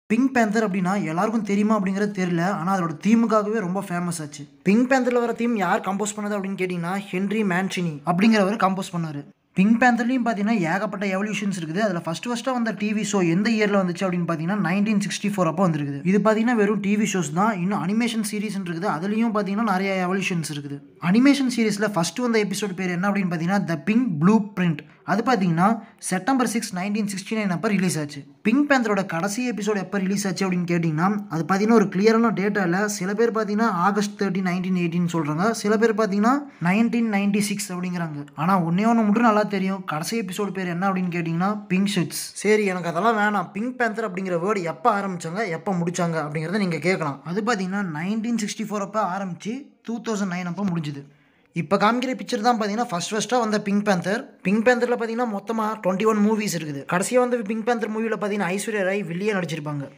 pink panther அப்படின்னா எல்லாருக்கும் தெரியுமா அப்படிங்கிறது தெரியல ஆனால் அதோட தீமுக்காகவே ரொம்ப ஃபேமஸ் ஆச்சு பிங்க் பேந்தரில் வர தீம் யார் கம்போஸ் பண்ணது அப்படின்னு கேட்டிங்கன்னா ஹென்ரி மேன்சினி அப்படிங்கிறவர் கம்போஸ் பண்ணார் பிங்க் பேந்தர்லையும் பார்த்தீங்கன்னா ஏகப்பட்ட எவல்யூஷன்ஸ் இருக்குது அதில் ஃபஸ்ட் ஃபஸ்ட்டாக வந்த டிவி ஷோ எந்த இயரில் வந்துச்சு அப்படின்னு பார்த்தீங்கன்னா நைன்டீன் சிக்ஸ்டி ஃபோர் அப்போ வந்துருக்குது இது பார்த்தீங்கன்னா வெறும் டிவி ஷோஸ் தான் இன்னும் அனிமேஷன் சீரிஸ் இருக்குது அதுலேயும் பார்த்தீங்கன்னா நிறைய எவல்யூஷன்ஸ் இருக்குது அனிமேஷன் சீரிஸில் ஃபஸ்ட்டு வந்த எபிசோட் பேர் என்ன அப்படின்னு பார்த்தீங்கன்னா த பிங்க் ப்ளூ பிரிண்ட் அது பார்த்தீங்கன்னா September six nineteen sixty nine அப்போ ரிலீஸ் ஆச்சு பிங்க் பேந்தரோட கடைசி எபிசோட் எப்போ ரிலீஸ் ஆச்சு அப்படின்னு கேட்டிங்கன்னா அது பார்த்தீங்கன்னா ஒரு கிளியரான டேட்டா இல்லை சில பேர் பார்த்தீங்கன்னா ஆகஸ்ட் தேர்ட்டி நைன்டீன் எயிட்டின்னு சொல்கிறாங்க சில பேர் பார்த்தீங்கன்னா நைன்டீன் நைன்டி சிக்ஸ் அப்படிங்கிறாங்க ஆனால் ஒன்றே ஒன்று மட்டும் நல்லா தெரியும் கடைசி எபிசோடு பேர் என்ன அப்படின்னு கேட்டிங்கன்னா பிங்க் ஷிட்ஸ் சரி எனக்கு அதெல்லாம் வேணாம் பிங்க் பேந்தர் அப்படிங்கிற வேர்டு எப்போ ஆரம்பிச்சாங்க எப்போ முடிச்சாங்க அப்படிங்கிறத நீங்கள் கேட்கலாம் அது பார்த்தீங்கன்னா நைன்டீன் சிக்ஸ்டி ஃபோர் அப்போ ஆரம்பிச்சு டூ தௌசண்ட் நைன் அப்போ முடிஞ்சுது இப்போ காமிக்கிற பிக்சர் தான் பார்த்தீங்கன்னா ஃபஸ்ட் ஃபஸ்ட்டாக வந்த பிங்க் பேந்தர் பிங்க் பேந்தரில் பார்த்தீங்கன்னா மொத்தமாக டுவெண்ட்டி ஒன் மூவிஸ் இருக்குது கடைசியாக வந்து பிங்க் பேந்தர் மூவியில் பார்த்தீங்கன்னா ஐஸ்வர்யா ராய் வில்லியே நடிச்சிருப்பாங்க